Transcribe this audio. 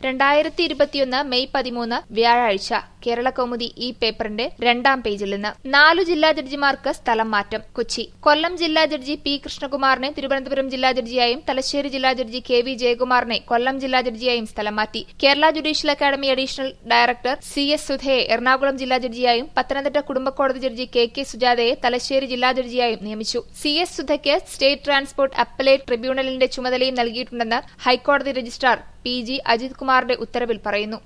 രണ്ടായിരത്തി ഇരുപത്തിയൊന്ന് മെയ് പതിമൂന്ന് വ്യാഴാഴ്ച കേരള കൗമുദി ഈ പേപ്പറിന്റെ രണ്ടാം പേജിൽ നിന്ന് നാലു ജില്ലാ ജഡ്ജിമാർക്ക് സ്ഥലം മാറ്റം കൊച്ചി കൊല്ലം ജില്ലാ ജഡ്ജി പി കൃഷ്ണകുമാറിനെ തിരുവനന്തപുരം ജില്ലാ ജഡ്ജിയായും തലശ്ശേരി ജില്ലാ ജഡ്ജി കെ വി ജയകുമാറിനെ കൊല്ലം ജില്ലാ ജഡ്ജിയായും സ്ഥലം മാറ്റി Kerala judicial academy additional director C S സുധയെ എറണാകുളം ജില്ലാ ജഡ്ജിയായും പത്തനംതിട്ട കുടുംബക്കോടതി ജഡ്ജി കെ കെ സുജാതയെ തലശ്ശേരി ജില്ലാ ജഡ്ജിയായും നിയമിച്ചു സി എസ് സുധയ്ക്ക് സ്റ്റേറ്റ് ട്രാൻസ്പോർട്ട് അപ്പലേറ്റ് ട്രിബ്യൂണലിന്റെ ചുമതലയും നൽകിയിട്ടുണ്ടെന്ന് ഹൈക്കോടതി രജിസ്ട്രാർ പി ജി അജിത് കുമാറിന്റെ ഉത്തരവിൽ പറയുന്നു